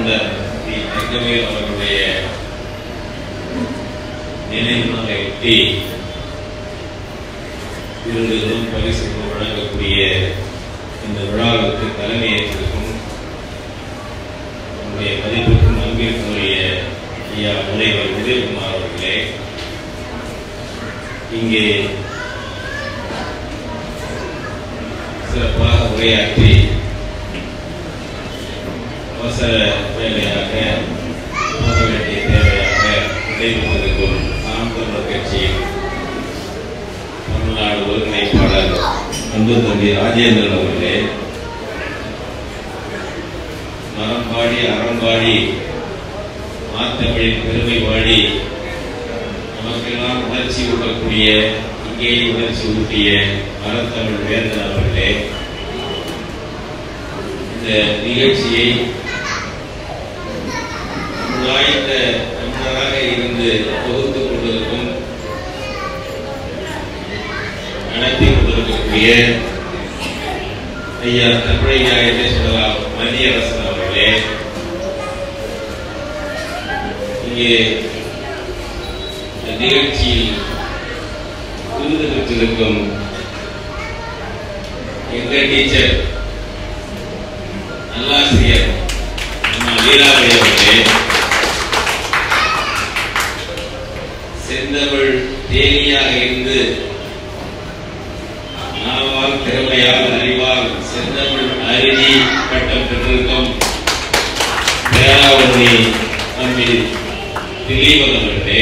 வேந்தர் ஸ்ரீ தங்கவேல் அவர்களுடைய நினைவு நாளையொட்டி விருதுகளும் பரிசுகளும் வழங்கக்கூடிய இந்த விழாவுக்கு தலைமையேற்றிருக்கும் நம்முடைய மதிப்புக்கும் அன்பிற்குரிய ஐயா முனைவர் உதயகுமார் அவர்களே இங்கே சிறப்பாக உரையாற்றி அவசர வேலையாக போக வேண்டிய தேவையாக விடைபெற்றிருக்கும் நாம் தமிழர் கட்சியின் தமிழ்நாடு ஒருங்கிணைப்பாளர் அன்பு தம்பி ராஜேந்திரன் அவர்களே மரம்பாடி அறம்பாடி மாத்தமிழின் பெருமை வாடி நமக்கெல்லாம் உணர்ச்சி ஊட்டக்கூடிய இங்கே உணர்ச்சி ஊட்டிய மரத்தமிழ் வேந்தன் அவர்களே இந்த நிகழ்ச்சியை வாய்ந்த தமிழராக இருந்து தொகுத்துக் கொண்டிருக்கும் நடத்தி கொண்டிருக்கக்கூடிய ஐயா தமிழையா என்று சொல்லலாம் மதியரசன் அவர்களே இங்கே இந்த நிகழ்ச்சியில் விருது பெற்றிருக்கும் எங்க டீச்சர் நல்லாசிரியர் அம்மா லீலாவதி அவர்களே செந்தமிழ் தேனியாக இருந்து நாவால் திறமையால் அறிவால் செந்தமிழ் அருகி பட்டம் பெற்றிருக்கும் பேராவணி தம்பி திலீபன் அவர்களே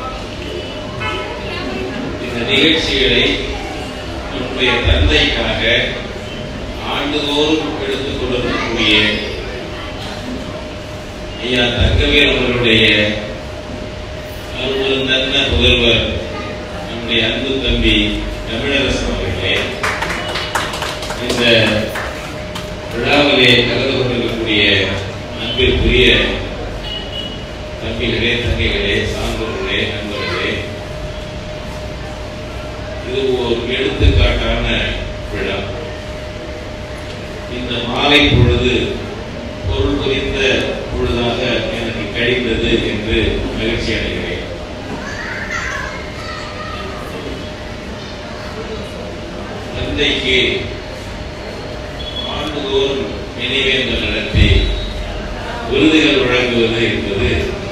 இந்த நிகழ்ச்சிகளை நம்முடைய தந்தைக்காக ஆண்டுதோறும் எடுத்துக் கொண்டிருக்கக்கூடிய ஐயா தங்கவேல் அவர்களுடைய அருள்தந்த முதல்வர் நம்முடைய அன்பு தம்பி தமிழரசன் அவர்களே இந்த விழாவிலே கலந்து கொண்டிருக்கக்கூடிய அன்பிற்குரிய தம்பிகளே தங்கைகளே சான்றோர்களே நண்பர்களே இது ஒரு எடுத்துக்காட்டான விழா இந்த மாலை பொழுது பொருள் புரிந்த பொழுதாக எனக்கு கழிந்தது என்று மகிழ்ச்சி அடைகிறேன் தந்தைக்கு ஆண்டுதோறும் நினைவேந்தல் நடத்தி விருதுகள் வழங்குவது என்பது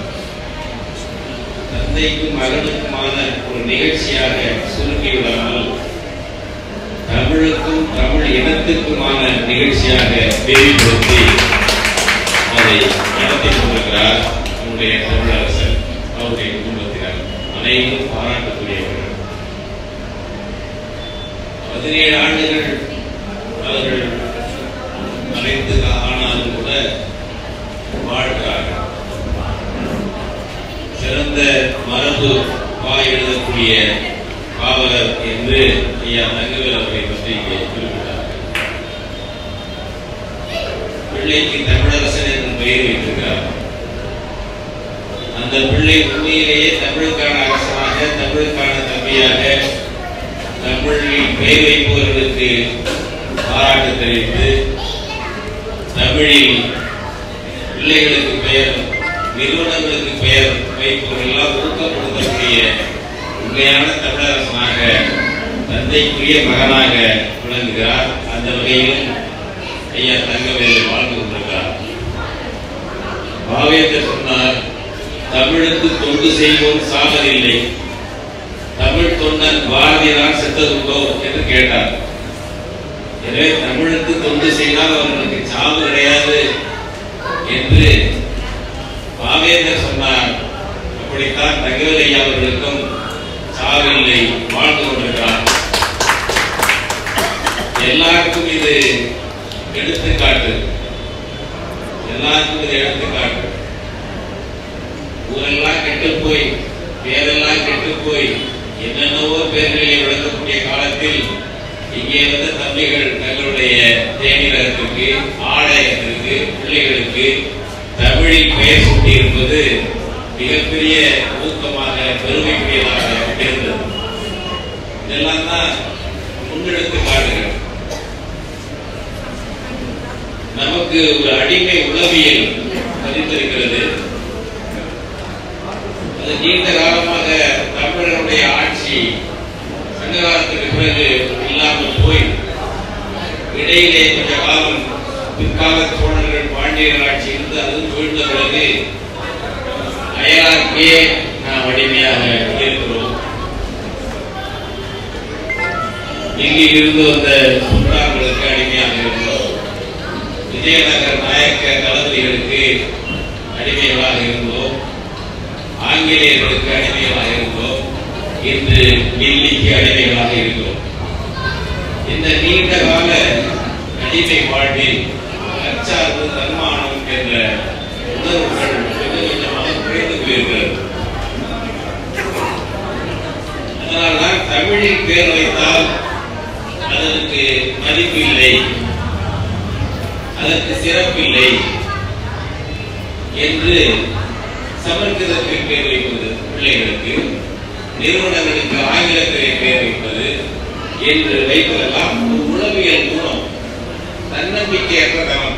தந்தைக்கும் மகனுக்குமான ஒரு நிகழ்ச்சியாக சுருக்கிவிடாமல் தமிழுக்கும் தமிழ் இனத்துக்குமான நிகழ்ச்சியாக விரிவுபடுத்தி அதை நடத்தி கொண்டிருக்கிறார் நம்முடைய தமிழரசன் அவருடைய குடும்பத்தினர் அனைவரும் பாராட்டக்கூடியவர்கள் பதினேழு ஆண்டுகள் அவர்கள் மறைந்து ஆனாலும் கூட வாழ்கிறார்கள் சிறந்த மரபு வாய் எழுதக்கூடிய பாவலர் என்று ஐயா தங்கவேல் அவரை பற்றி இங்கே குறிப்பிட்டார்கள் பிள்ளைக்கு தமிழரசன் என்று பெயர் வைத்திருக்கிறார் அந்த பிள்ளை உண்மையிலேயே தமிழுக்கான அரசனாக தமிழுக்கான தம்பியாக தமிழில் பெயர் வைப்பவர்களுக்கு பாராட்டு தெரிவித்து தமிழில் பிள்ளைகளுக்கு பெயர் நிறுவனங்களுக்கு பெயர் வைப்பவர்களெல்லாம் ஊக்கப்படுத்தக்கூடிய உண்மையான தமிழரசனாக தந்தைக்குரிய மகனாக விளங்குகிறார் அந்த வகையிலும் ஐயா தங்கவேலு வாழ்ந்து கொண்டிருக்கிறார் பாவேந்தர் சொன்னார் தமிழுக்கு தொண்டு செய்வோம் சாவதில்லை தமிழ் தொண்டன் பாரதிதான் செத்ததுண்டோ என்று கேட்டார் எனவே தமிழுக்கு தொண்டு செய்தால் அவர்களுக்கு சாவு கிடையாது என்று பாவேந்தர் சொன்னார் அப்படித்தான் தங்கவேல் ஐயா அவர்களுக்கும் சாவில்லை வாழ்ந்து கொண்டிருக்கிறார் எல்லாருக்கும் இது எடுத்துக்காட்டு எல்லாருக்கும் இது எடுத்துக்காட்டு ஊரெல்லாம் கெட்டு போய் பேரெல்லாம் கெட்டு போய் என்னென்னவோ பேர்களை விளக்கக்கூடிய காலத்தில் இங்கே வந்த தம்பிகள் தங்களுடைய தேநீரகத்திற்கு ஆலயத்திற்கு பிள்ளைகளுக்கு தமிழில் பெயர் சூட்டி இருப்பது மிகப்பெரிய ஊக்கமாக பெருமைக்குரியதாக இருந்தது இதெல்லாம் தான் முன்னெடுத்து காட்டுகள் நமக்கு ஒரு அடிமை உளவியல் மதித்திருக்கிறது அது நீண்ட காலமாக தமிழர்களுடைய ஆட்சி சங்ககாலத்துக்கு பிறகு இல்லாமல் போய் இடையிலே கொஞ்ச காலம் பிற்கால சோழர்கள் பாண்டியர்கள் ஆட்சி இருந்து அதுவும் வீழ்ந்த பிறகு அயலாக்கே நாம் அடிமையாக இருக்கிறோம் டெல்லியில் இருந்து வந்த சுல்தான்களுக்கு அடிமையாக இருந்தோம் விஜயநகர நாயக்க தளபதிகளுக்கு அடிமைகளாக இருந்தோம் ஆங்கிலேயர்களுக்கு அடிமைகளாக இருந்தோம் இன்று டெல்லிக்கு அடிமைகளாக இருக்கிறோம் இந்த நீண்ட கால அடிமை வாழ்வில் அச்சார்பு தன்மானம் என்ற உணர்வுகள் கொஞ்சம் கொஞ்சமாக குறைந்து போயிருக்கிறது அதனால்தான் தமிழில் பேர் வைத்தால் அதற்கு மதிப்பில்லை அதற்கு சிறப்பில்லை என்று சமர்க்கிதத்தில் பேர் வைப்பது பிள்ளைகளுக்கு நிறுவனங்களுக்கு ஆங்கிலத்திலே பேர் வைப்பது என்று வைப்பதெல்லாம் ஒரு உளவியல் குணம் தன்னம்பிக்கையற்ற தனம்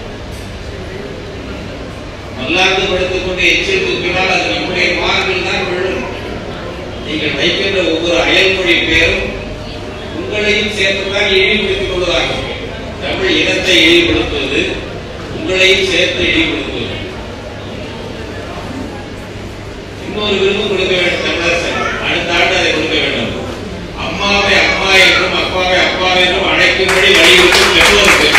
மல்லாந்து படுத்துக் கொண்டு எச்சில் துப்பினால் அது நம்முடைய மார்பில் தான் விழும் நீங்கள் வைக்கின்ற ஒவ்வொரு அயல்மொழி பேரும் உங்களையும் சேர்த்துதான் இழிவுபடுத்திக் கொள்வதாக தமிழ் இனத்தை இழிவுபடுத்துவது உங்களையும் சேர்த்து இழிவுபடுத்துவது இன்னொரு விருது கொடுக்க வேண்டும் தமிழரசன் அடுத்த ஆண்டு அதை கொடுக்க வேண்டும் அம்மாவை அம்மா என்றும் அப்பாவை அப்பா என்றும் அழைக்கும்படி வலியுறுத்தும் பெற்றோருக்கு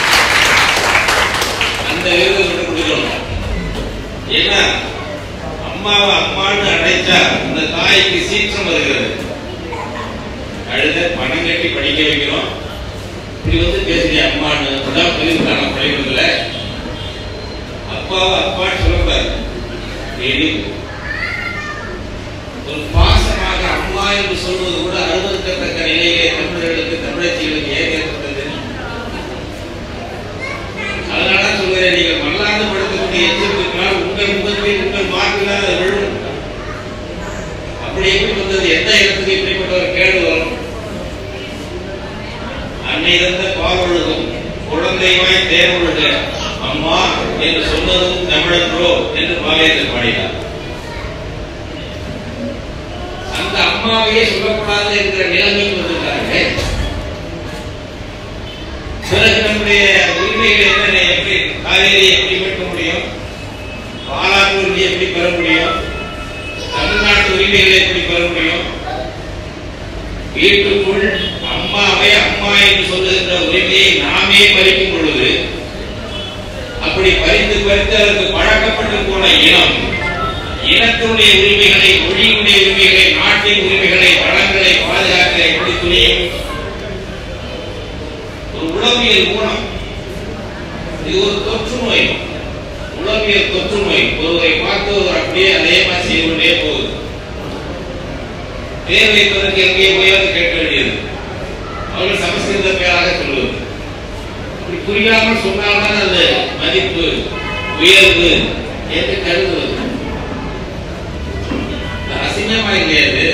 அந்த விருது மட்டும் கொடுக்கணும் ஏன்னா அம்மாவை அம்மான்னு அழைச்சா அந்த தாய்க்கு சீற்றம் வருகிறது அழுத பணம் கட்டி படிக்க வைக்கிறோம் இப்படி வந்து பேசுறிய அம்மான்னு அதான் சொல்லியிருக்காங்க பள்ளிக்கூடத்துல அப்பாவை அப்பான்னு சொல்லக்கூடாது டெய்லி ஒரு பாசமாக அம்மா என்று சொல்வது கூட அருவருக்கத்தக்க நிலையிலே தமிழர்களுக்கு தமிழச்சிகளுக்கு ஏன் ஏற்பட்டது அதனால சொல்கிறேன் நீங்கள் மல்லாந்து படுத்துக்கொண்டு எச்சரித்திருக்கிறால் உங்கள் முகத்தில் உங்கள் மார்பில் அது விழும் அப்படி எப்படி வந்தது எந்த இடத்துக்கு இப்படிப்பட்ட ஒரு கேடு வரும் அன்னை இருந்த பாவொழுதும் குழந்தைவாய் தேவொழுக அம்மா என்று சொன்னதும் தமிழன்றோ என்று பாவேந்தர் பாடினார் அந்த அம்மாவையே சொல்லக்கூடாது என்கிற நிலைமைக்கு வந்துட்டாங்க பிறகு நம்முடைய உரிமைகள் என்னென்ன எப்படி காவேரி எப்படி மீட்க முடியும் பாலாற்று உரிமையை எப்படி பெற முடியும் தமிழ்நாட்டு உரிமைகளை எப்படி பெற முடியும் வீட்டுக்குள் அம்மாவை அம்மா என்று சொல்லுகின்ற உரிமையை நாமே பறிக்கும் பொழுது அப்படி பறித்து பறித்து அதற்கு பழக்கப்பட்டு போன இனம் இனத்தினுடைய உரிமைகளை மொழியினுடைய உரிமைகளை நாட்டின் உரிமைகளை வளங்களை பாதுகாக்க எப்படி துணியும் ஒரு உளவியல் ஊனம் இது ஒரு தொற்று நோய் உளவியல் தொற்று நோய் ஒருவரை பார்த்து ஒருவர் அப்படியே அதே மாதிரி செய்து கொண்டே போகுது பேர் வைப்பதற்கு எங்கே போயாவது கேட்க வேண்டியது அவர்கள் சமஸ்கிருத பேராக சொல்வது அப்படி புரியாமல் சொன்னால்தான் அது மதிப்பு உயர்வு என்று கருதுவது இது அசிங்கமா இல்லையா அது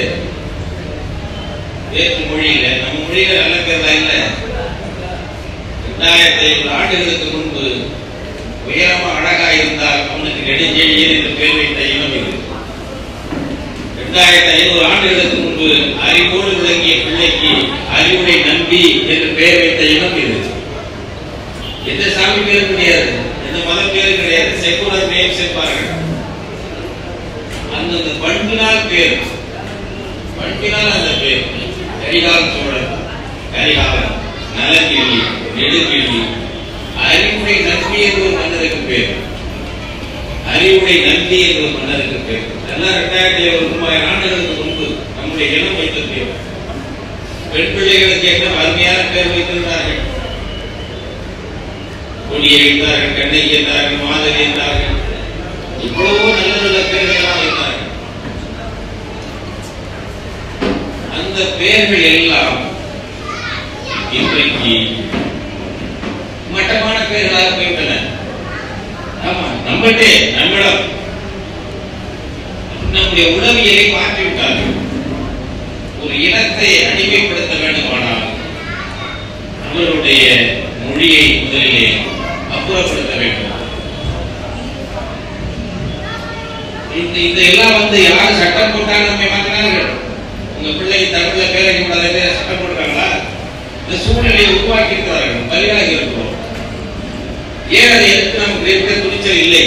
வேற்று மொழியில நம்ம மொழியில நல்ல பேர்லாம் இல்ல ரெண்டாயிரத்தி ஐநூறு ஆண்டுகளுக்கு முன்பு உயரமா அழகா இருந்தால் அவனுக்கு நெடுஞ்செழியன் என்று பேர் வைத்த இனம் இது இரண்டாயிரத்தி ஐநூறு ஆண்டுகளுக்கு முன்பு அறிவோடு விளங்கிய பிள்ளைக்கு அறிவுடை நம்பி என்று பெயர் வைத்த இனம் இது எந்த சாமி பேரும் கிடையாது எந்த மத பேரும் கிடையாது செக்குலர் நேம் சேர்ப்பார்கள் அந்தந்த பண்பினால் பேர் பண்பினால் அந்த பேர் கரிகால் சோழன் கரிகாலன் நலக்கிள்ளி நெடுக்கிள்ளி அறிவுடை நம்பி என்று ஒரு மன்னருக்கு பேர் அறிவுடை நம்பி என்ற ஒரு மன்னருக்கு பேர் எல்லாம் ரெண்டாயிரத்தி ஒரு மூவாயிரம் ஆண்டுகளுக்கு முன்பு நம்முடைய இனம் வைத்த பேர் பெண் பிள்ளைகளுக்கு என்ன அருமையான பேர் வைத்திருந்தார்கள் கொடியை வைத்தார்கள் கண்ணகி என்றார்கள் மாதவி என்றார்கள் இவ்வளவோ நல்ல நல்ல பேர்கள் எல்லாம் வைத்தார்கள் அந்த பெயர்கள் எல்லாம் இன்றைக்கு மட்டமான பெயர்களாக போய்விட்டன ஆமா நம்மகிட்டே நம்மிடம் நம்முடைய உளவியலை மாற்றிவிட்டார்கள் ஒரு இனத்தை அடிமைப்படுத்த வேண்டுமானால் அவர்களுடைய மொழியை முதலிலே அப்புறப்படுத்த வேண்டும் இந்த இந்த எல்லாம் வந்து யார் சட்டம் போட்டாங்க நம்ம மாற்றினார்கள் உங்க பிள்ளை தமிழ்ல பேரை கூடாத பேரை சட்டம் போட்டாங்களா இந்த சூழ்நிலையை உருவாக்கி இருக்கிறார்கள் பலியாகி இருக்கிறோம் ஏன் அதை எடுத்து நமக்கு இருக்க துணிச்சல் இல்லை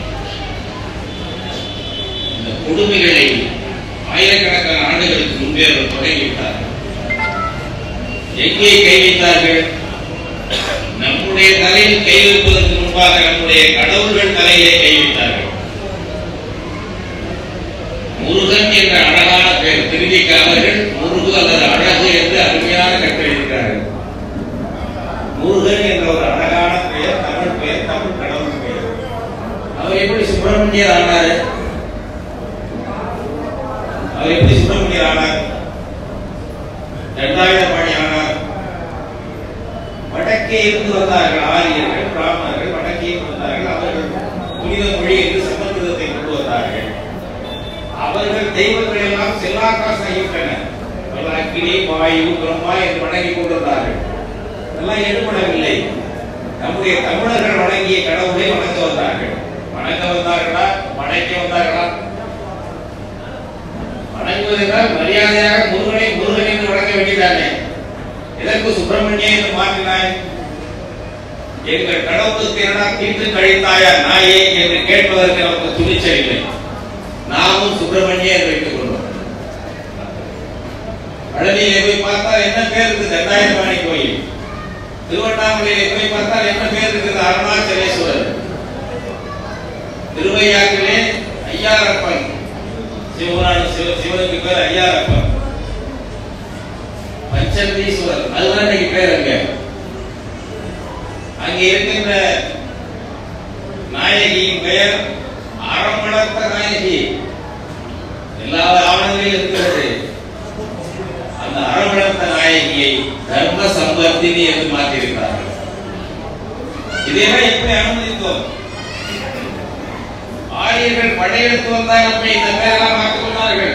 இந்த கொடுமைகளை ஆயிரக்கணக்கான ஆண்டுகளுக்கு முன்பே அவர் தொடங்கிவிட்டார் எங்கே கை வைத்தார்கள் நம்முடைய தலையில் கை வைப்பதற்கு முன்பாக நம்முடைய கடவுள்கள் தலையிலே கை வைத்தார்கள் முருகன் என்ற அழகான பெயர் திருவிக்க அவர்கள் முருகு அல்லது அழகு என்று அருமையான கட்டளையிருக்கிறார்கள் முருகன் என்ற ஒரு அழகான பெயர் தமிழ் பெயர் தமிழ் கடவுள் பெயர் அவர் எப்படி சுப்பிரமணியர் ஆனாரு அவர் எப்படி சுப்பிரமணியர் ஆனார் தண்டாயுதபாணி ஆனார் வடக்கே இருந்து வந்தார்கள் ஆரியர்கள் பிராமணர்கள் வடக்கே இருந்து வந்தார்கள் அவர்கள் புனித மொழி என்று சமஸ்கிருதத்தை கொண்டு வந்தார்கள் அவர்கள் தெய்வங்கள் எல்லாம் செல்லாக்காசு ஆகிவிட்டன அவர்கள் அக்கினி வாயு பிரம்மா என்று வணங்கி கொண்டிருந்தார்கள் இதெல்லாம் எடுபடவில்லை நம்முடைய தமிழர்கள் வணங்கிய கடவுளை வணங்க வந்தார்கள் வணங்க வந்தார்களா வணக்க வந்தார்களா வணங்குவதென்றால் மரியாதையாக முருகனை முருகன் என்று வணங்க வேண்டியதானே எதற்கு சுப்பிரமணியன் என்று மாற்றினாய் எங்கள் கடவுளுக்கு என்னடா தீர்த்து கழித்தாயா நாயே என்று கேட்பதற்கு நமக்கு துணிச்சல் இல்லை நாமும் சுப்பிரமணிய என்று வைத்துக் கொள்வோம் பழனியிலே போய் பார்த்தால் என்ன பேர் இருக்குது தண்டாயுதபாணி கோயில் திருவண்ணாமலையிலே போய் பார்த்தால் என்ன பேர் இருக்குது அருணாச்சலேஸ்வரர் திருவையாற்றிலே ஐயாரப்பன் சிவனான சிவ சிவனுக்கு பேர் ஐயாரப்பன் பஞ்சந்தீஸ்வரர் அதுதான் இன்னைக்கு பேர் அங்க அங்கே இருக்கின்ற நாயகியின் பெயர் அறமளத்த நாயகி எல்லா ஆவணங்களிலும் இருக்கிறது அந்த அறமளத்த நாயகியை தர்ம சம்பர்த்தினி என்று மாற்றியிருக்கிறார்கள் இதையெல்லாம் எப்படி அனுமதித்தோம் ஆரியர்கள் படையெடுத்து வந்தால் நம்மை இந்த பேரெல்லாம் மாற்றிக் கொண்டார்கள்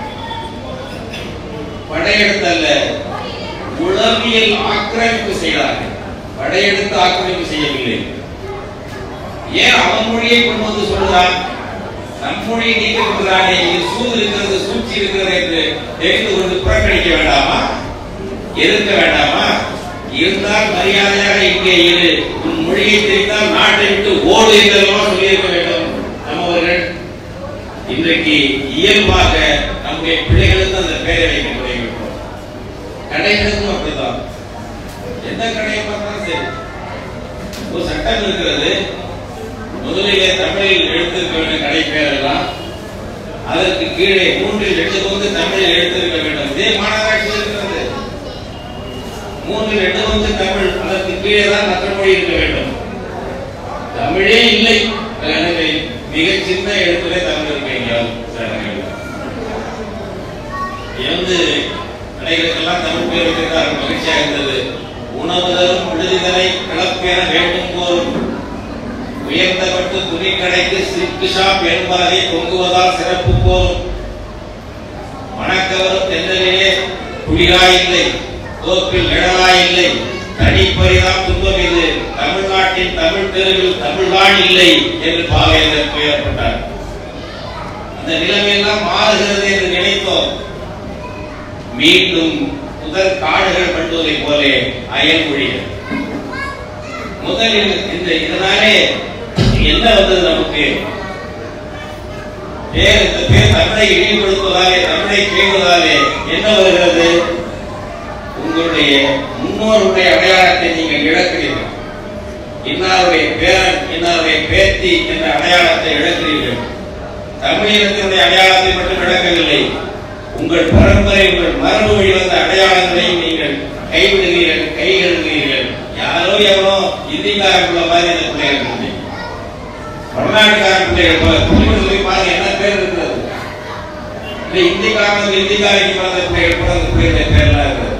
படையெடுத்து அல்ல உளவியல் ஆக்கிரமிப்பு செய்தார்கள் படையெடுத்து ஆக்கிரமிப்பு செய்யவில்லை ஏன் அவன் மொழியை கொண்டு வந்து சொல்றான் நம் மொழியை நீக்க கொள்கிறானே இது சூது இருக்கிறது சூழ்ச்சி இருக்கிறது என்று தெரிந்து கொண்டு புறக்கணிக்க வேண்டாமா எதிர்க்க வேண்டாமா இருந்தால் மரியாதையாக இங்கே இரு உன் மொழியை தெரிந்தால் நாட்டை விட்டு ஓடு என்றெல்லாம் சொல்லியிருக்க வேண்டும் நம்மவர்கள் இன்றைக்கு இயல்பாக நம்முடைய பிள்ளைகளுக்கு அந்த பெயரை வைக்க தொடங்கிவிட்டோம் கடைகளுக்கும் அப்படிதான் எந்த கடையை பார்த்தாலும் சரி ஒரு சட்டம் இருக்கிறது முதலிலே தமிழில் எழுத்திருக்க வேண்டும் கடை பெயரெல்லாம் அதற்கு கீழே மூன்றில் ரெண்டு பங்கு தமிழில் எழுத்திருக்க வேண்டும் இதே மாநகராட்சி இருக்கிறது மூன்றில் ரெண்டு பங்கு தமிழ் அதற்கு கீழே தான் மற்ற மொழி இருக்க வேண்டும் தமிழே இல்லை எனவே மிக சின்ன எழுத்திலே தமிழ் இருக்க எங்கேயாவது சில இடங்களில். எழுந்து கடைகளுக்கெல்லாம் தமிழ் பேர் வைத்திருந்தார் மகிழ்ச்சியாக இருந்தது உணவு தரும் விடுதிகளை கிளப்பெற வேண்டும் போலும் உயர்ந்தப்பட்டு துணிக்கடைக்கு சில்க் ஷாப் என்பதை தொங்குவதால் சிறப்பு போதும் வணக்கவரும் தென்னலிலே குளிராயில்லை தோப்பில் நிழலாயில்லை தனிப்பரிதான் துன்பம் இது தமிழ்நாட்டின் தமிழ் தெருவில் தமிழ்தான் இல்லை என்று பாவேந்தர் பெயர்பட்டார் அந்த நிலைமையெல்லாம் மாறுகிறது என்று நினைத்தோம் மீண்டும் முதல் காடுகள் பண்ணுவதை போலே அயல்மொழிகள் முதலில் இந்த இதனாலே என்ன வந்தது நமக்கு பேர் இந்த பேர் தமிழை இழிவுபடுத்துவதாலே தமிழை பேணுவதாலே என்ன வருகிறது உங்களுடைய முன்னோருடைய அடையாளத்தை நீங்கள் இழக்கிறீர்கள் இன்னாருடைய பேரன் இன்னாருடைய பேத்தி என்ற அடையாளத்தை இழக்கிறீர்கள் தமிழினத்தினுடைய அடையாளத்தை மட்டும் இழக்கவில்லை உங்கள் பரம்பரை உங்கள் மரபு வழி வந்த அடையாளங்களையும் நீங்கள் கைவிடுகிறீர்கள் கை எழுதுகிறீர்கள் யாரோ எவனோ இந்திக்காரன் உள்ள மாதிரி இந்த பிள்ளைகள் இல்லை வடநாட்டுக்காரன் பிள்ளைகள் போல புலிகள் போய் பாருங்க என்ன பேர் இருக்கிறது இல்லை இந்திக்காரன் இந்திக்காரன் பிறந்த பிள்ளைகள் கூட அந்த பிள்ளைகளுடைய பேர்லாம் இருக்கிறது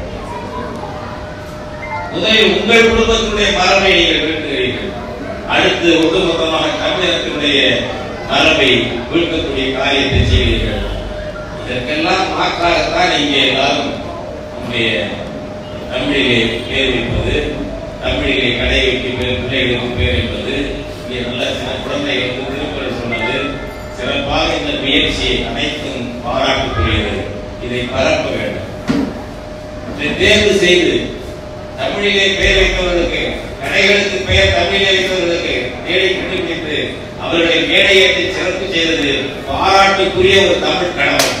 முதலில் உங்கள் குடும்பத்தினுடைய மரபை நீங்கள் வீழ்த்துகிறீர்கள் அடுத்து ஒட்டுமொத்தமாக தமிழகத்தினுடைய மரபை வீழ்த்தக்கூடிய காரியத்தை செய்கிறீர்கள் இதற்கெல்லாம் மாற்றாகத்தான் இங்கே எல்லாரும் நம்முடைய தமிழிலே பேர் வைப்பது தமிழிலே கடை வைக்கும் பேர் பிள்ளைகளுக்கு பேர் என்பது இங்கே நல்ல சில குழந்தைகளுக்கு திருக்குறள் சொன்னது சிறப்பாக இந்த முயற்சி அனைத்தும் பாராட்டுக்குரியது இதை பரப்ப வேண்டும் இதை தேர்வு செய்து தமிழிலே பெயர் வைத்தவர்களுக்கு கடைகளுக்கு பெயர் தமிழிலே வைத்தவர்களுக்கு தேடி கண்டுபிடித்து அவர்களை மேடையேற்றி சிறப்பு செய்தது பாராட்டுக்குரிய ஒரு தமிழ் கணவன்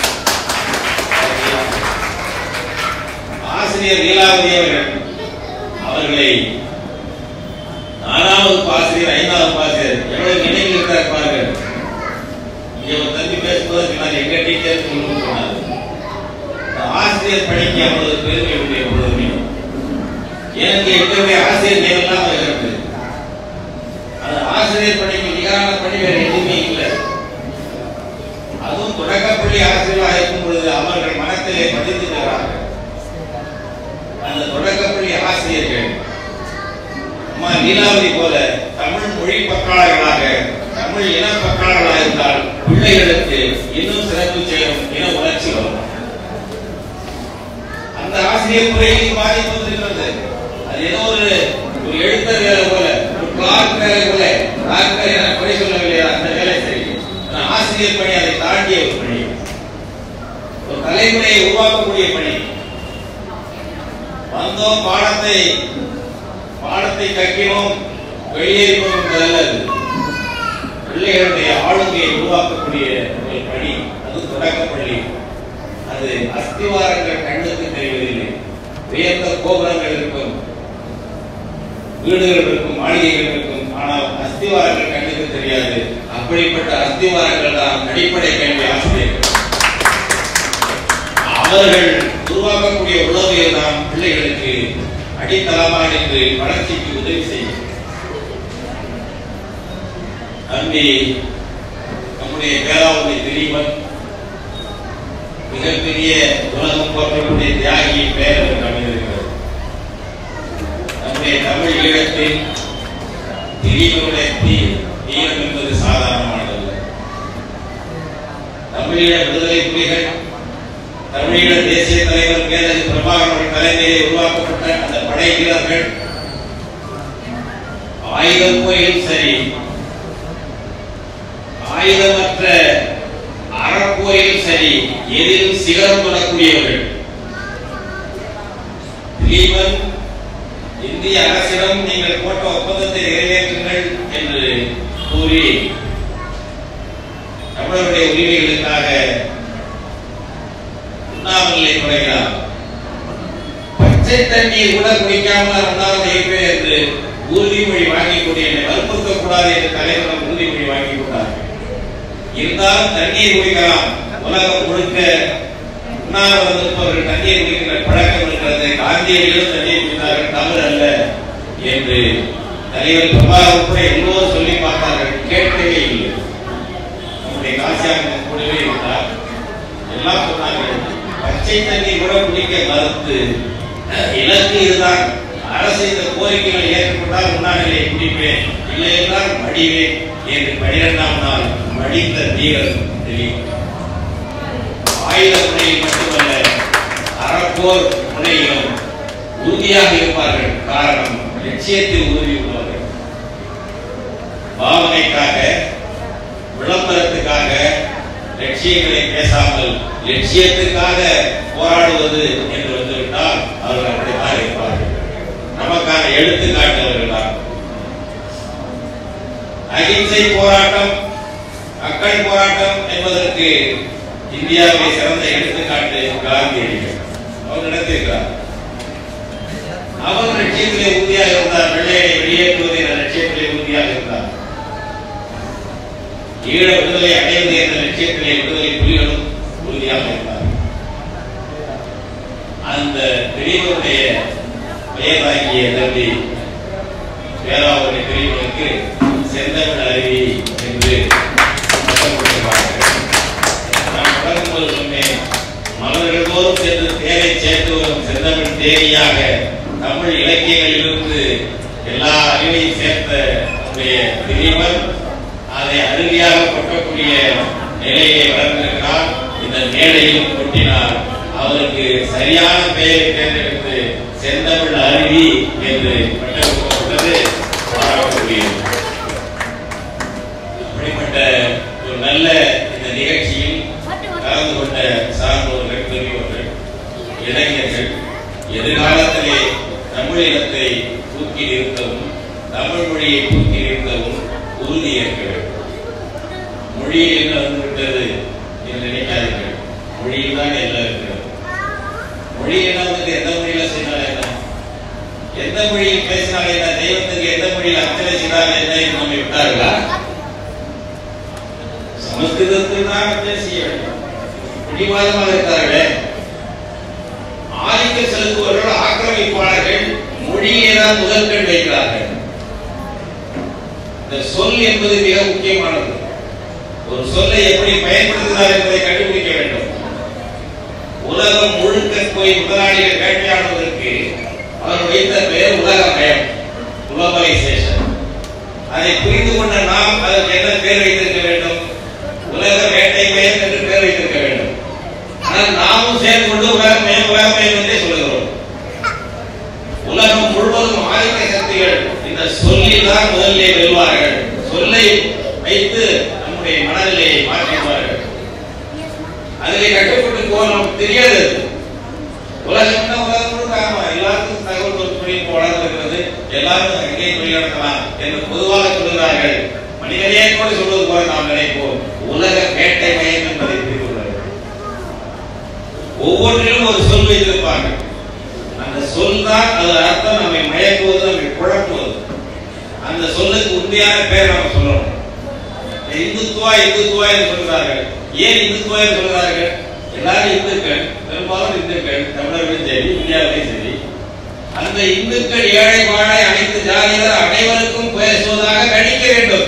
ஆசிரியர் லீலாவதி அவர்கள் அவர்களை நாலாவது ஆசிரியர் ஐந்தாவது ஆசிரியர் எவ்வளவு நினைவில் இருக்கிறார் பாருங்கள் இங்க ஒரு தம்பி பேசும்போது சொன்னார் எங்க டீச்சர் சொல்லணும்னு சொன்னார் இந்த ஆசிரியர் பணிக்கு அவ்வளவு பெருமை உண்டு எப்பொழுதுமே எனக்கு எப்பவுமே ஆசிரியர் நேரெல்லாம் வருகிறது அது ஆசிரியர் பணிக்கு நிகரான பணி வேற எதுவுமே இல்லை அதுவும் தொடக்கப்பள்ளி ஆசிரியர்களாக இருக்கும் பொழுது அவர்கள் மனத்திலே பதிந்து விடுகிறார்கள் அந்த தொடக்கப்பள்ளி ஆசிரியர்கள் அம்மா லீலாவதி போல தமிழ் மொழி பற்றாளர்களாக தமிழ் இன பற்றாளர்களாக இருந்தால் பிள்ளைகளுக்கு இன்னும் சிறப்பு செய்யும் இன உணர்ச்சி வரும் அந்த ஆசிரியர் முறையில் பாதிப்பு வந்திருக்கிறது அது ஏதோ ஒரு ஒரு எழுத்தர் வேலை போல ஒரு கிளார்க் வேலை போல டாக்டர் என குறை சொல்லவில்லை அந்த வேலை சரி ஆனா ஆசிரியர் பணி அதை தாண்டிய ஒரு பணி ஒரு தலைமுறையை உருவாக்கக்கூடிய பணி வந்தோம் பாடத்தை பாடத்தை கற்கிறோம் வெளியேறினோம் என்பதல்ல அது. பிள்ளைகளுடைய ஆளுமையை உருவாக்கக்கூடிய ஒரு பணி அது தொடக்கப்பள்ளி அது அஸ்திவாரங்கள் கண்ணுக்கு தெரிவதில்லை உயர்ந்த கோபுரங்கள் இருக்கும் வீடுகள் இருக்கும் மாளிகைகள் இருக்கும் ஆனால் அஸ்திவாரங்கள் கண்ணுக்கு தெரியாது அப்படிப்பட்ட அஸ்திவாரங்கள் தான் அடிப்படை கல்வி ஆசிரியர்கள் அவர்கள் உருவாக்கக்கூடிய உணவுகள் தான் பிள்ளைகளுக்கு அடித்தளமாக நின்று வளர்ச்சிக்கு உதவி செய்யும் தம்பி நம்முடைய பேராவதி திலீபன் மிகப்பெரிய உலகம் போற்றக்கூடிய தியாகியின் பெயர் அவர் அமைந்திருக்கிறது நம்முடைய தமிழ் ஈழத்தில் திலீபனுடைய தீ தீரம் என்பது சாதாரணமானதல்ல தமிழீழ விடுதலை புலிகள் தமிழீழ தேசிய தலைவர் மேலதி பிரபாகரன் தலைமையில் உருவாக்கப்பட்ட அந்த படை வீரர்கள் ஆயுதம் போயிலும் சரி ஆயுதமற்ற அறப்போரிலும் சரி எதிலும் சிகரம் தொடக்கூடியவர்கள் திலீபன் இந்திய அரசிடம் நீங்கள் போட்ட ஒப்பந்தத்தை நிறைவேற்றுங்கள் என்று கூறி தமிழருடைய உரிமைகளுக்காக உண்ணாமலே தொடங்கினார் பச்சை தண்ணீர் கூட குடிக்காமல் நான் உண்ணாமல் இருப்பேன் என்று உறுதிமொழி வாங்கிக் கொண்டு என்னை வற்புறுத்தக் கூடாது என்று தலைவரிடம் உறுதிமொழி வாங்கிக் கொண்டார் இருந்தாலும் தண்ணீர் குடிக்கலாம் உலகம் முழுக்க உண்ணாவிரதம் இருப்பவர்கள் தண்ணீர் குடிக்கிற பழக்கம் இருக்கிறது காந்தியடிகளும் தண்ணீர் குடித்தார்கள் தவறு அல்ல என்று தலைவர் பிரபாகர் உட்பட எல்லோரும் சொல்லி பார்த்தார்கள் கேட்கவே இல்லை நம்முடைய காசியாக கூடவே இருந்தார் எல்லாம் சொன்னார்கள் பச்சை தண்ணீர் கூட குடிக்க மறுத்து இலக்கு இதுதான் அரசு இந்த கோரிக்கைகளை ஏற்றுக்கொண்டால் முன்னாடிலே குடிப்பேன் இல்லை என்றால் மடிவேன் என்று பனிரெண்டாம் நாள் மடிந்த வீரர் தெரியும் ஆயுத முனையில் மட்டுமல்ல அறப்போர் முனையிலும் உறுதியாக இருப்பார்கள் காரணம் லட்சியத்தில் உறுதி உள்ளவர்கள் பாவனைக்காக விளம்பரத்துக்காக லட்சியங்களை பேசாமல் லட்சியத்துக்காக போராடுவது என்று வந்துவிட்டால் அவர்கள் அப்படித்தான் இருப்பார்கள் நமக்கான எடுத்துக்காட்டு அவர்கள் தான் அகிம்சை போராட்டம் மக்கள் போராட்டம் என்பதற்கு இந்தியாவிலே சிறந்த எடுத்துக்காட்டு காந்தியடிகள் அவர் நடத்தியிருக்கிறார் அவர் லட்சியத்திலே உறுதியாக இருந்தார் வெள்ளையை வெளியேற்றுவது என்ற லட்சியத்திலே உறுதியாக இருந்தார் ஈழ விடுதலை அடைவது என்ற லட்சியத்திலே விடுதலை புலிகளும் உறுதியாக இருந்தார் அந்த பெரியவருடைய பெயராகிய தம்பி பேராவூரை பெரியவருக்கு செந்தமிழ் அருவி என்று பட்டம் கொடுத்திருக்கிறார்கள். நான் தொடங்கும்போது சொன்னேன் மலர்கள் தோறும் சென்று தேரை சேர்த்து வரும் செந்தமிழ் தேனியாக தமிழ் இலக்கியங்களிலிருந்து எல்லா அறிவையும் சேர்த்த நம்முடைய திலீபன் அதை அருவியாக கொட்டக்கூடிய நிலையை வளர்ந்திருக்கிறார் இந்த மேடையிலும் கொட்டினார் அவருக்கு சரியான பெயரை தேர்ந்தெடுத்து செந்தமிழ் அருவி என்று பட்டம் கொடுக்கப்பட்டது பாராட்டக்கூடியது அப்படிப்பட்ட ஒரு நல்ல தமிழ் மொழியை தூக்கி நிறுத்தவும் உறுதி ஏற்க வேண்டும் மொழியில் என்ன வந்துவிட்டது என்று நினைக்காதீர்கள் மொழியில் தான் எல்லாம் இருக்கிறது மொழி என்ன வந்து எந்த மொழியில செய்தால் என்ன எந்த மொழியில் பேசினால் என்ன தெய்வத்துக்கு எந்த மொழியில் அர்ச்சனை செய்தால் என்ன என்று நம்மை விட்டார்களா சமஸ்கிருதத்தில் தான் அர்ச்சனை செய்ய வேண்டும் பிடிவாதமாக இருக்கிறார்களே ஆதிக்க செலுத்துவர்கள் ஆக்கிரமிப்பாளர்கள் மொழியை தான் முதற்கண் வைக்கிறார்கள் இந்த சொல் என்பது மிக முக்கியமானது ஒரு சொல்லை எப்படி பயன்படுத்துகிறார் என்பதை கண்டுபிடிக்க வேண்டும் உலகம் முழுக்க போய் முதலாளிகள் வேட்டையாடுவதற்கு அவர் வைத்த பெயர் உலகமயம் குளோபலைசேஷன் அதை புரிந்து கொண்ட நாம் அதற்கு என்ன பெயர் வைத்திருக்க வேண்டும் உலக வேட்டை மயம் என்று பெயர் வைத்திருக்க வேண்டும் ஆனால் நாமும் சேர்ந்து கொண்டு உலகமயம் உலகமயம் என்றே சொல்லுகிறோம் உலகம் முழுவதும் ஆதிக்க சக்திகள் இந்த சொல்லில் தான் முதலிலே வெல்வார்கள் சொல்லை வைத்து நம்முடைய மனநிலையை மாற்றிடுவார்கள் அதிலே கட்டுப்பட்டு போக நமக்கு தெரியாது அது. உலகம் தான் உலகம் முழுக்க ஆமா எல்லாருக்கும் தகவல் தொழில்நுட்பம் வளர்ந்திருக்கிறது எல்லாரும் எங்கே தொழில் நடத்தலாம் என்று பொதுவாக சொல்கிறார்கள் மனிதனே கூட சொல்வது போல நாம் நினைப்போம் உலக வேட்டை மயம் என்பதை புரிந்து கொள்ள வேண்டும். ஒவ்வொன்றிலும் ஒரு சொல் வைத்திருப்பார்கள் அந்த சொல் தான் அது அர்த்தம் நம்மை மயக்குவது நம்மை குழப்புவது அந்த சொல்லுக்கு உண்மையான பெயர் நம்ம சொல்லணும் இந்த இந்துத்துவா இந்துத்துவா என்று சொல்கிறார்கள் ஏன் இந்துத்துவா என்று சொல்கிறார்கள் எல்லாரும் இந்துக்கள் பெரும்பாலும் இந்துக்கள் தமிழர்களும் சரி இந்தியாவிலையும் சரி அந்த இந்துக்கள் ஏழை வாழை அனைத்து ஜாதியினர் அனைவருக்கும் பேசுவதாக நடிக்க வேண்டும்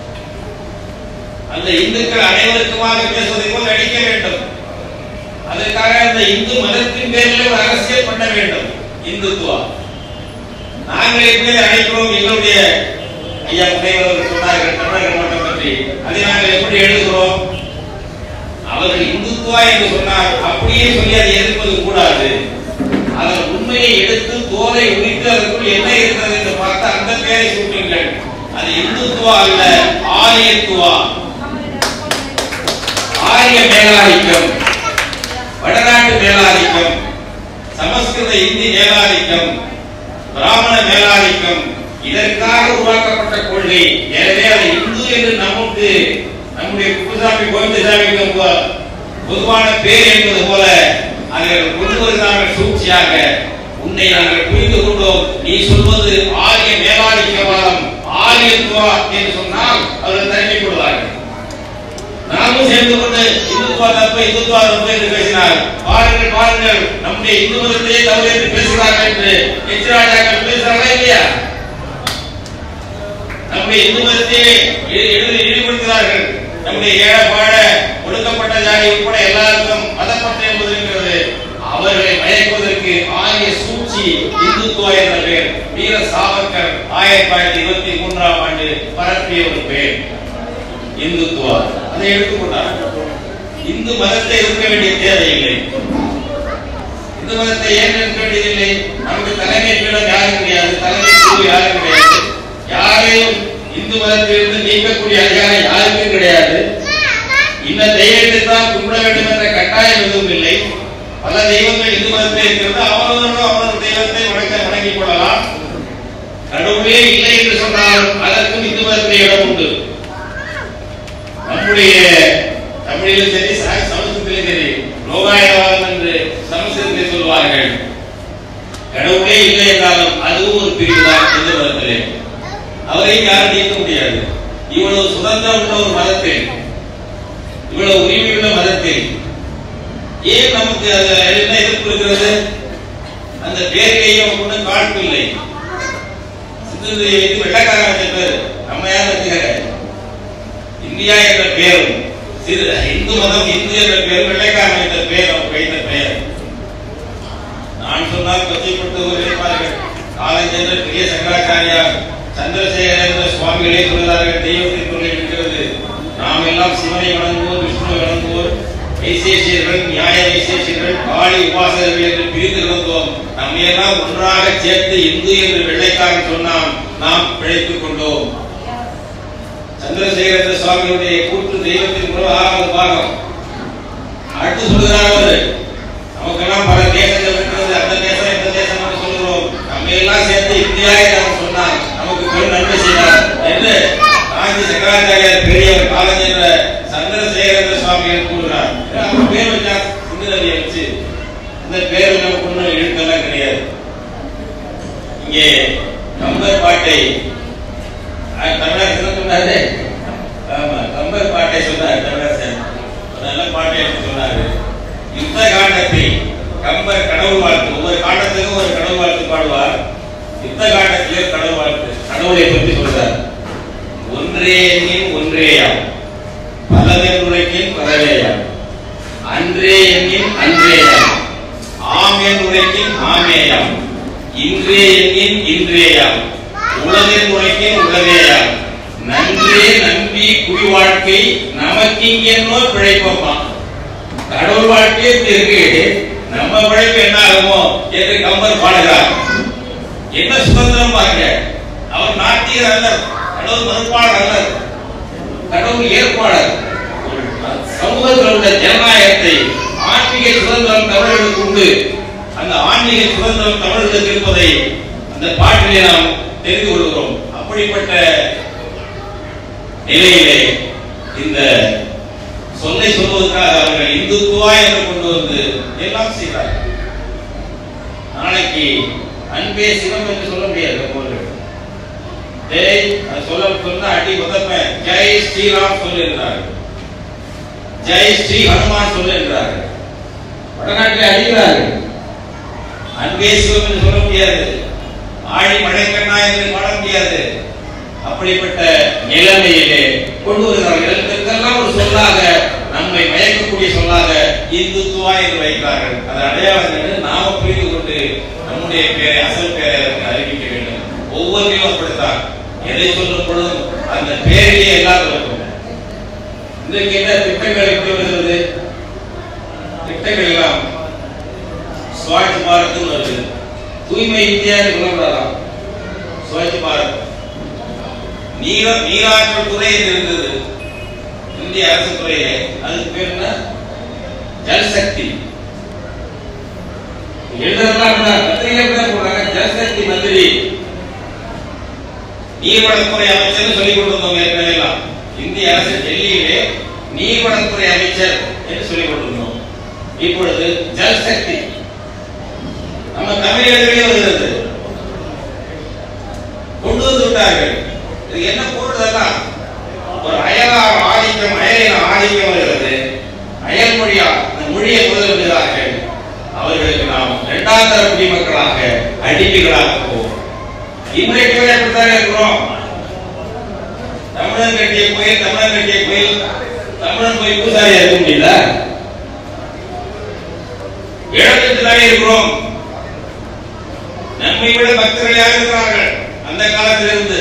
அந்த இந்துக்கள் அனைவருக்குமாக பேசுவதை போல் நடிக்க வேண்டும் அதற்காக அந்த இந்து மதத்தின் பேரில் ஒரு அரசியல் பண்ண வேண்டும் இந்துத்துவா நாங்கள் எப்படி அழைக்கிறோம் எங்களுடைய ஐயா முனைவர் சொன்னார்கள் தமிழக மட்டம் பற்றி அதை நாங்கள் எப்படி எழுதுகிறோம் அவர்கள் இந்துத்துவா என்று சொன்னார் அப்படியே சொல்லி அதை எதிர்ப்பது கூடாது அதன் உண்மையை எடுத்து தோலை உரித்து அதற்குள் என்ன இருக்கிறது என்று பார்த்து அந்த பெயரை சூட்டுங்கள் அது இந்துத்துவா அல்ல ஆரியத்துவா ஆரிய மேலாதிக்கம் வடநாட்டு மேலாதிக்கம் சமஸ்கிருத இந்தி மேலாதிக்கம் பிராமண மேலாதிக்கம் இதற்காக உருவாக்கப்பட்ட கொள்கை எனவே அது இந்து என்று நமக்கு நம்முடைய குப்புசாமி கோவிந்தசாமி பொதுவான பேர் என்பது போல அதை கொண்டு வருகிறார்கள் சூழ்ச்சியாக உன்னை நாங்கள் புரிந்து கொண்டோம் நீ சொல்வது ஆரிய மேலாதிக்கவாதம் ஆரியத்துவா என்று சொன்னால் அவர்கள் தனிமை கொள்வார்கள் நாமும் சேர்ந்து கொண்டு இந்துத்துவா தப்பு இந்துத்துவா தப்பு என்று பேசினார் பாருங்கள் பாருங்கள் நம்முடைய இந்து மதத்தையே தவறு என்று பேசுகிறார்கள் என்று எச்சிராஜாக்கள் பேசுகிறார்களா இல்லையா நம்முடைய இந்து மதத்தையே இ- எழுதி இழிவுபடுத்துகிறார்கள் நம்முடைய ஏழை வாழ ஒடுக்கப்பட்ட ஜாதி உட்பட எல்லாருக்கும் மதப்பற்று என்பது இருக்கிறது அவர்களை மயக்குவதற்கு ஆரிய சூழ்ச்சி இந்துத்துவா என்ற பெயர் வீர சாவர்கர் ஆயிரத்தி தொள்ளாயிரத்தி இருபத்தி மூன்றாம் ஆண்டு பரப்பிய ஒரு பெயர் இந்துத்துவா அதை எடுத்துக்கொண்டார் இந்து மதத்தை இருக்க வேண்டிய தேவையில்லை இந்து மதத்தை ஏன் இருக்க வேண்டியதில்லை நமக்கு தலைமை பீடம் யாரும் கிடையாது தலைமை குழு யாரும் கிடையாது யாரையும் இந்து மதத்திலிருந்து நீக்கக்கூடிய அதிகாரம் யாருக்கும் கிடையாது இந்த தெய்வத்தை தான் கும்பிட வேண்டும் என்ற கட்டாயம் எதுவும் இல்லை பல தெய்வங்கள் இந்து மதத்தில் இருக்கிறது அவரவர்கள் அவரவர் தெய்வத்தை வணங்க வணங்கிக் கொள்ளலாம் கடவுளே இல்லை என்று சொன்னாலும் அதற்கும் இந்து மதத்தில் இடம் உண்டு நம்முடைய தமிழிலும் சரி ச- சமஸ்கிருதத்திலும் சரி லோகாயவாதம் என்று சமஸ்கிருதத்தில் சொல்வார்கள் கடவுளே இல்லை என்றாலும் அதுவும் ஒரு பிரிவு தான் இந்து மதத்திலே அவரையும் யாரும் நீக்க முடியாது இவ்வளவு சுதந்திரம் உள்ள ஒரு மதத்தில் இவ்வளவு உரிமை உள்ள மதத்தில் ஏன் நமக்கு அது என்ன எதிர்ப்பு இருக்கிறது அந்த பேரிலேயும் ஒன்றும் காழ்ப்பு இல்லை சிந்து வைத்து வெள்ளக்காரன் வச்ச பேர் நம்ம யார் வச்சுக்கிறேன் இந்தியா என்ற பெயரும் சிறு இந்து மதம் இந்து என்ற பெயர் வெள்ளைக்காரன் வைத்த பெயர் அவர் வைத்த பெயர் நான் சொன்னால் கொச்சைப்பட்டு உரைப்பார்கள் காலஞ்சென்ற பெரிய சங்கராச்சாரியா சந்திரசேகரேந்திர சுவாமிகளே சொல்கிறார்கள் தெய்வத்தின் கொள்கை இருக்கிறது நாம் எல்லாம் சிவனை வணங்குவோர் விஷ்ணுவை வணங்குவோர் வைசேஷியர்கள் நியாய வைசேஷியர்கள் காளி உபாசகர்கள் என்று பிரிந்து கிடந்தோம் நம்மை எல்லாம் ஒன்றாக சேர்த்து இந்து என்று வெள்ளைக்காரன் சொன்னான் நாம் பிழைத்துக் கொண்டோம் சந்திரசேகர சுவாமியுடைய கூற்று தெய்வத்தின் குரல் ஆறாவது பாகம் அடுத்து சொல்கிறார் அவரு நமக்கெல்லாம் பல தேசங்கள் இருக்கிறது அந்த தேசம் இந்த தேசம் என்று சொல்கிறோம் நம்ம எல்லாம் சேர்த்து இந்தியா என்று அவர் சொன்னார் நமக்கு பெரும் சங்கராச்சாரியார் பெரியவர் காலஞ்சென்ற சந்திரசேகர சுவாமிகள் கூறுகிறார் அவர் பேர் வச்சா சிந்துநதியை வச்சு இந்த பேர் நமக்கு ஒன்றும் எழுத்தெல்லாம் கிடையாது இங்கே கம்பர் பாட்டை அஹ், தமிழரசன் சொன்னாரு ஆமா கம்பர் பாட்டை சொன்னார் தமிழரசன் ஒரு நல்ல பாட்டை எடுத்து சொன்னாரு யுத்த காண்டத்தில் கம்பர் கடவுள் வாழ்த்து ஒவ்வொரு காண்டத்துக்கும் ஒரு கடவுள் வாழ்த்து பாடுவார் யுத்த காண்டத்திலே கடவுள் வாழ்த்து கடவுளை பற்றி சொல்றார் ஒன்றே எண்ணின் ஒன்றேயாம் பலவென்றுரைக்கின் பலவேயாம் அன்றே எண்ணின் அன்றேயாம் ஆம் என்றுரைக்கின் ஆமேயாம் இன்றே எண்ணின் இன்றேயாம் உலகின் உரைக்கின் உலகேயாம் நன்றே நம்பி குடி வாழ்க்கை நமக்கிங்கென்னோ பிழைப்போமா கடவுள் வாழ்க்கையே இப்படி இருக்கு நம்ம பிழைப்பு என்ன ஆகுமோ என்று கம்பர் பாடுகிறார் என்ன சுதந்திரம் பாருங்க அவர் நாட்டியர் அல்லர் கடவுள் மறுப்பாளர் அல்லர் கடவுள் ஏற்பாளர் ஒரு சமூகத்தில் உள்ள ஜனநாயகத்தை ஆன்மீக சுதந்திரம் தமிழர்களுக்கு உண்டு அந்த ஆன்மீக சுதந்திரம் தமிழர்களுக்கு இருப்பதை அந்த பாட்டிலே நாம் தெரிந்து கொள்கிறோம் அப்படிப்பட்ட நிலையிலே இந்த சொல்லை சொல்வதற்காக அவர்கள் இந்துத்துவா என்று கொண்டு வந்து எல்லாம் செய்தார்கள் நாளைக்கு அன்பே சிவம் என்று சொல்ல முடியாது போது ஜெய் அது சொல்ல சொன்னா அடி உதப்பேன் ஜெய் ஸ்ரீராம் சொல்லுகிறார்கள் ஜெய் ஸ்ரீ ஹனுமான் சொல்லுகிறார்கள் வடநாட்டில் அடிக்கிறார்கள் அன்பே சிவம் என்று சொல்ல முடியாது ஆழி மழைக்கண்ணா என்று பாட முடியாது அப்படிப்பட்ட நிலைமையிலே கொண்டு வருகிறார்கள் இதற்கெல்லாம் ஒரு சொல்லாக நம்மை மயக்கக்கூடிய சொல்லாக இந்துத்துவா என்று வைக்கிறார்கள் அது அடையாளம் என்று நாம புரிந்து கொண்டு நம்முடைய பேரை அசல் பேரை அதற்கு அறிவிக்க வேண்டும் ஒவ்வொன்றையும் அப்படித்தான் எதை சொல்லும் பொழுதும் அந்த பேரிலே எல்லாம் இருக்கும் இன்றைக்கு என்ன திட்டங்கள் எப்படி வருகிறது திட்டங்கள் எல்லாம் ஸ்வச் பாரத் வருது தூய்மை இந்தியா என்று சொல்லப்படலாம் ஸ்வச் பாரத் நீர நீராற்றல் துறை என்று இருந்தது இந்திய அரசு துறையிலே அதுக்கு பேர் என்ன ஜல்சக்தி எழுதுறதெல்லாம் பத்திரிகை தான் போடுறாங்க ஜல்சக்தி மந்திரி நீர்வளத்துறை அமைச்சர் சொல்லிக் கொண்டிருந்தோம் ஏற்கனவே எல்லாம் இந்திய அரசு டெல்லியிலே நீர்வளத்துறை அமைச்சர் என்று சொல்லிக் கொண்டிருந்தோம் இப்பொழுது ஜல்சக்தி நம்ம தமிழகத்திலே வருகிறது கொண்டு வந்து விட்டார்கள் இது என்ன பொருள் இதெல்லாம் ஒரு அயலார் ஆதிக்கம் அயலின் ஆதிக்கம் வருகிறது அயல் மொழியா அந்த மொழியை முதல் விடுகிறார்கள் அவர்களுக்கு நாம் இரண்டாம் தர குடிமக்களாக அடிமைகளாக போவோம் இன்றைக்கு வரை அப்படித்தான் இருக்கிறோம் தமிழன் கட்டிய கோயில் தமிழன் கட்டிய கோயில் தமிழன் போய் பூசாரியா இருக்க முடியல இழந்துட்டுதானே இருக்கிறோம் நம்மை விட பக்தர்கள் யார் இருக்கிறார்கள் அந்த காலத்திலிருந்து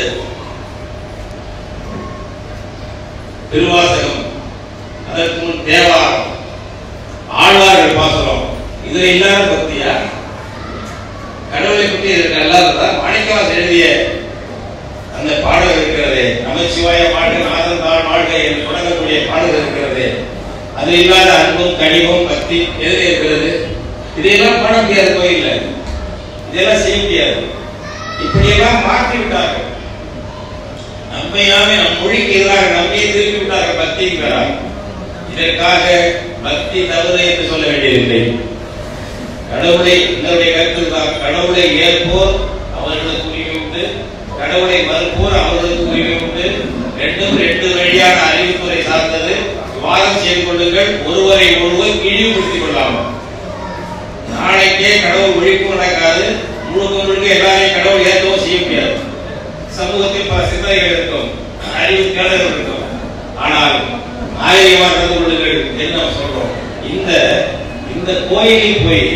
திருவாசகம் அதற்கு முன் தேவாரம் ஆழ்வார்கள் பாசுரம் இது இல்லாத பக்தியா கடவுளை பற்றி இதற்கு அல்லாததா மாணிக்கவாசன் எழுதிய அந்த பாடல் இருக்கிறது நமச்சிவாய வாழ்க நாதன் தாழ் வாழ்க என்று தொடங்கக்கூடிய பாடல் இருக்கிறது அது இல்லாத அன்பும் கனிவும் பக்தி எது இருக்கிறது இதையெல்லாம் பண்ண முடியாது கோயில்ல இதெல்லாம் செய்ய முடியாது இப்படியெல்லாம் மாற்றி விட்டார்கள் நம்மையாமே நம் மொழிக்கு எதிராக நம்மையே திருப்பி விட்டார்கள் பக்திங்கிறார் இதற்காக பக்தி தவறு என்று சொல்ல வேண்டியதில்லை கடவுளை என்னுடைய கருத்து தான் கடவுளை ஏற்போர் அவர்களுக்கு உரிமை உண்டு கடவுளை மறுப்போர் அவர்களுக்கு உரிமை உண்டு ரெண்டும் ரெண்டு வழியான அறிவுத்துறை சார்ந்தது வாதம் செய்து கொள்ளுங்கள் ஒருவரை ஒருவர் இழிவுபடுத்திக் கொள்ளாமல் நாளைக்கே கடவுள் ஒழிப்பு நடக்காது முழுக்க முழுக்க எல்லாரையும் கடவுள் ஏற்கவும் செய்ய முடியாது சமூகத்தில் பல சிந்தனைகள் இருக்கும் அறிவு தேடல்கள் இருக்கும் ஆனால் நாகரிகமாக நடந்து கொள்ளுங்கள் என்று நாம் சொல்றோம் இந்த இந்த கோயிலில் போய்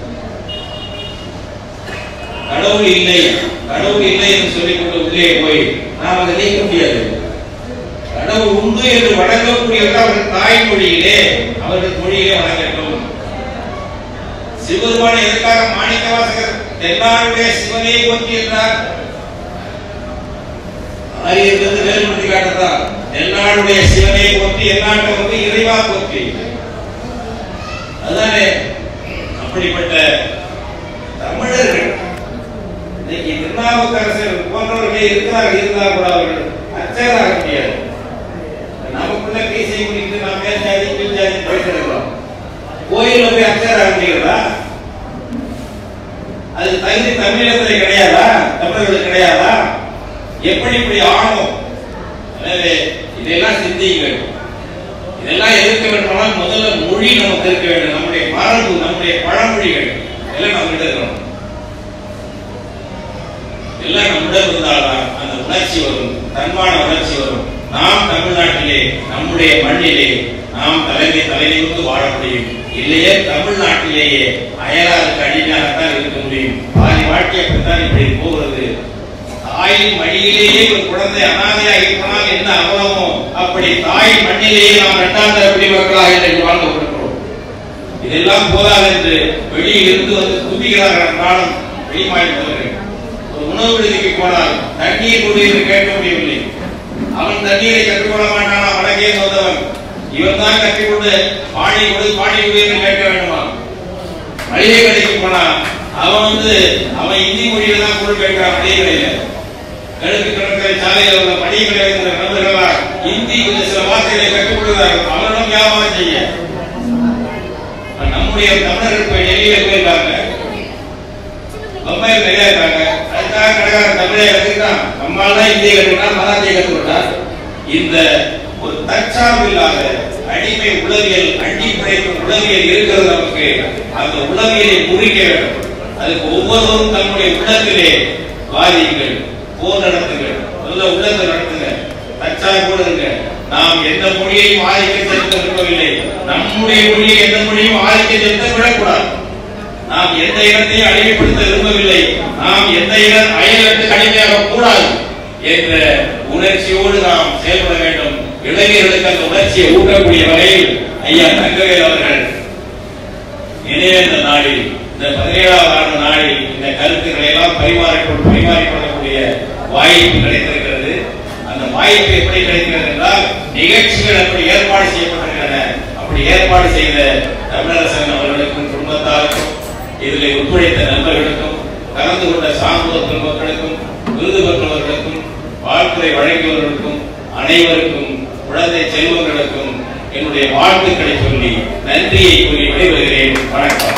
கடவுள் இல்லை கடவுள் இல்லை என்று சொல்லிக் கொண்டு உள்ளே போய் நாம் அதை நீக்க முடியாது கடவுள் உண்டு என்று வணங்கக்கூடியவர்கள் அவர்கள் தாய்மொழியிலே அவர்கள் மொழியிலே வணங்கட்டும் சிவபெருமான் எதற்காக மாணிக்க வாசகர் தென்னாருடைய சிவனை போற்றி என்றார் ஆரியத்திலிருந்து வேறுபடுத்தி காட்டுதான் தென்னாடுடைய சிவனை போற்றி எந்நாட்டை வந்து இறைவா போற்றி அதுதானே அப்படிப்பட்ட தமிழர்கள் இன்னைக்கு திருநாவுக்கரசர் போன்றவர்களே இருக்கிறார்கள் இருந்தால் கூட அவர்கள் அச்சராக முடியாது படிச்சிருக்கிறோம் கோயில்ல போய் அக்ஷரம் ஆக முடிகிறதா அது தகுதி தமிழகத்தில் கிடையாதா தமிழர்களுக்கு கிடையாதா எப்படி இப்படி ஆகும் எனவே இதெல்லாம் சிந்திக்க வேண்டும் இதெல்லாம் எதிர்க்க வேண்டுமானால் முதல்ல மொழி நமக்கு இருக்க வேண்டும் நம்முடைய மரபு நம்முடைய பழமொழிகள் எல்லாம் நம்ம கிட்ட இருக்கணும் எல்லாம் நம்மிடம் இருந்தால்தான் அந்த உணர்ச்சி வரும் தன்மான உணர்ச்சி வரும் நாம் தமிழ்நாட்டிலே நம்முடைய மண்ணிலே நாம் தலைமை தலைநிமிர்ந்து வாழ முடியும் இல்லையே தமிழ்நாட்டிலேயே அயலாருக்கு அடிமையாகத்தான் இருக்க முடியும் பாதி வாழ்க்கை அப்படித்தான் இப்படி போகிறது தாயின் மடியிலேயே ஒரு குழந்தை அனாதையாக இருப்பனால் என்ன அவலமோ அப்படி தாய் மண்ணிலேயே நாம் இரண்டாம் தர குடிமக்களாக இன்றைக்கு வாழ்ந்து கொண்டிருக்கிறோம் இதெல்லாம் போதாது என்று வெளியில் இருந்து வந்து குதிக்கிறார்கள் காலம் வெளிமாநிலத்தவர்கள் ஒரு உணவு விடுதிக்கு போனால் தண்ணீர் கொடு என்று கேட்க முடியவில்லை அவன் தண்ணீரை கற்றுக்கொள்ள மாட்டானா வடக்கே வந்தவன் இவன் தான் கற்றுக்கொண்டு பாடி கொடு பாடி கொடு என்று கேட்க வேண்டுமா மளிகை கடைக்கு போனா அவன் வந்து அவன் இந்தி மொழியில தான் பொருள் கேட்கிறான் மளிகை கடையில கிழக்கு கடற்கரை சாலையில் உள்ள மளிகை கடை இருக்கிற நண்பர்களா இந்தி கொஞ்சம் சில வார்த்தைகளை கற்றுக் கொடுக்கிறார்கள் அவரிடம் வியாபாரம் செய்ய நம்முடைய தமிழர்கள் போய் டெல்லியில போயிருக்காங்க பம்பாயில் நிறைய இருக்காங்க அதுக்காக கடைக்காரன் தமிழை கத்துக்கிட்டான் நம்மால் தான் இந்தியை கத்துக்கிட்டான் மராத்தியை கத்துக்கிட்டான் இந்த ஒரு தற்சார்பு இல்லாத அடிமை உளவியல் அண்டி பிழைக்கும் உளவியல் இருக்கிறது நமக்கு அந்த உளவியலை முறிக்க வேண்டும் அதுக்கு ஒவ்வொருவரும் தன்னுடைய உள்ளத்திலே வாதியுங்கள் போர் நடத்துங்கள் முதல்ல உள்ளத்தை நடத்துங்க தற்சார்போடு இருங்க நாம் எந்த மொழியையும் ஆதிக்க செலுத்த விரும்பவில்லை நம்முடைய மொழியை எந்த மொழியும் ஆதிக்க செலுத்த விடக்கூடாது நாம் எந்த இடத்தையும் அடிமைப்படுத்த விரும்பவில்லை நாம் எந்த இட அயலத்துக்கு அடிமையாக கூடாது என்ற உணர்ச்சியோடு நாம் செயல்பட வேண்டும் இளைஞர்களுக்கு அந்த உணர்ச்சியை ஊட்டக்கூடிய வகையில் ஐயா தங்கவேல் அவர்கள் நினைவேந்த நாளில் இந்த பதினேழாவது ஆண்டு நாளில் இந்த கருத்துக்களை எல்லாம் பரிமாறிக்கொண்டு பரிமாறிக்கொள்ளக்கூடிய வாய்ப்பு கிடைத்திருக்கிறது அந்த வாய்ப்பு எப்படி கிடைக்கிறது என்றால் நிகழ்ச்சிகள் அப்படி ஏற்பாடு செய்யப்பட்டிருக்கின்றன அப்படி ஏற்பாடு செய்த தமிழரசன் அவர்களுக்கும் குடும்பத்தாருக்கும் இதில் ஒத்துழைத்த நண்பர்களுக்கும் கலந்து கொண்ட சான்றோர் பெருமக்களுக்கும் விருது பெற்றவர்களுக்கும் வாழ்த்துறை வழங்கியவர்களுக்கும் அனைவருக்கும் குழந்தை செல்வங்களுக்கும் என்னுடைய வாழ்த்துக்களை சொல்லி நன்றியை கூறி விடைபெறுகிறேன் வணக்கம்